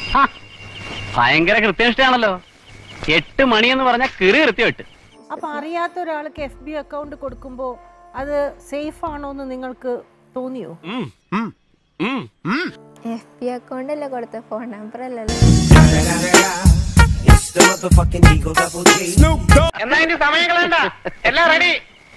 ഹാ, ഭയങ്കര കൃത്യനിഷ്ഠയാണല്ലോ എട്ട് മണി എന്ന് പറഞ്ഞ കിറി കൃത്യമായിട്ട് അപ്പൊ അറിയാത്ത ഒരാൾക്ക് എഫ് ബി അക്കൗണ്ട് കൊടുക്കുമ്പോ അത് സേഫ് ആണോ എന്ന് നിങ്ങൾക്ക് തോന്നിയോ എഫ് ബി അക്കൗണ്ട് അല്ലേ കൊടുത്ത ഫോൺ നമ്പർ അല്ലല്ലോ എന്നാ ഇനി സമയം കളയണ്ട എല്ലാം റെഡി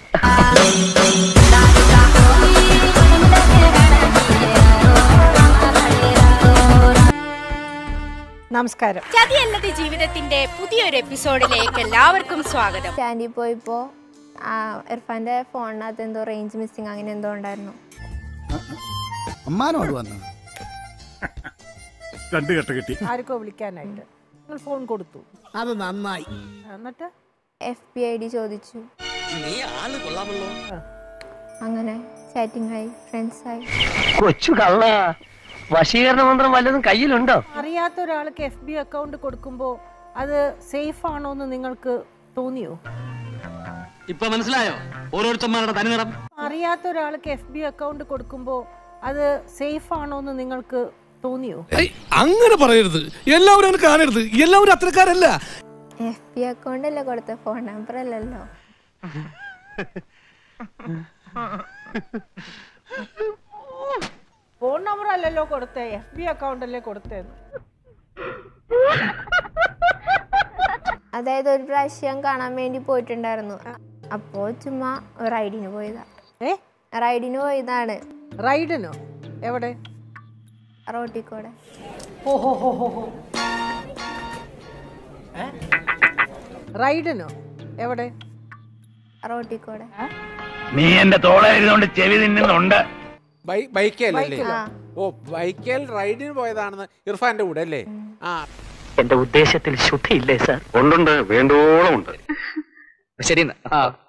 നമസ്കാരം ചതിയല്ലത് ജീവിതത്തിന്റെ പുതിയൊരു എപ്പിസോഡിലേക്ക് എല്ലാവർക്കും സ്വാഗതം സ്റ്റാൻഡിൽ പോയപ്പോൾ ഇർഫാന്റെ ഫോണിനകത്ത് എന്തോ റേഞ്ച് മിസ്സിങ് അങ്ങനെ എന്തോ ഉണ്ടായിരുന്നു അമ്മാനോട് വന്നു രണ്ടു കെട്ട് കിട്ടി ആർക്കോ വിളിക്കാനായിട്ട് നിങ്ങൾ ഫോൺ കൊടുത്തു അത് നന്നായി എന്നിട്ട് എഫ് ബി ഐ ഡി ചോദിച്ചു അങ്ങനെ ചാറ്റിംഗ് ആയി ഫ്രണ്ട്സ് ആയി കൊച്ചു കള്ള വശീകരണ മന്ത്രം വല്ലതും കയ്യിലുണ്ടോ അറിയാത്ത ഒരാൾക്ക് എഫ് ബി അക്കൗണ്ട് കൊടുക്കുമ്പോ അത് സേഫ് ആണോ എന്ന് നിങ്ങൾക്ക് തോന്നിയോ ഇപ്പൊ മനസ്സിലായോ ഓരോരുത്തന്മാരുടെ തനിനിറം അറിയാത്ത ഒരാൾക്ക് എഫ് ബി അക്കൗണ്ട് കൊടുക്കുമ്പോ അത് സേഫ് ആണോ എന്ന് നിങ്ങൾക്ക് തോന്നിയോ ഏയ്, അങ്ങനെ പറയരുത് എല്ലാവരും അങ്ങനെ കാണരുത് എല്ലാവരും അത്രക്കാരല്ല എഫ് ബി അക്കൗണ്ട് അല്ലേ കൊടുത്ത ഫോൺ നമ്പർ അല്ലല്ലോ ഫോൺ നമ്പർ അല്ലല്ലോ കൊടുത്തേ എഫ് ബി അക്കൗണ്ട് അല്ലേ കൊടുത്തേന്ന് അതായത് ഒരു പ്രാവശ്യം കാണാൻ വേണ്ടി പോയിട്ടുണ്ടായിരുന്നു അപ്പോൾ ചുമ്മാ റൈഡിന് പോയതാ ഏ റൈഡിന് പോയതാണ് റൈഡിനോ എവിടെ റോട്ടിൽ കൂടെ റൈഡിനോ എവിടെ റോട്ടിൽ കൂടെ നീ എന്റെ തോളായിരുന്നോണ്ട് ചെവി തിന്നുന്നുണ്ട് ബൈ- ബൈക്കേലല്ലേ ആ ഓ ബൈക്കേൽ റൈഡിന് പോയതാണെന്ന് ഇർഫാന്റെ കൂടെ അല്ലേ ആ എന്റെ ഉദ്ദേശത്തിൽ ശുദ്ധിയില്ലേ സാർ ഉണ്ടുണ്ട് വേണ്ടോളം ഉണ്ട് ശരി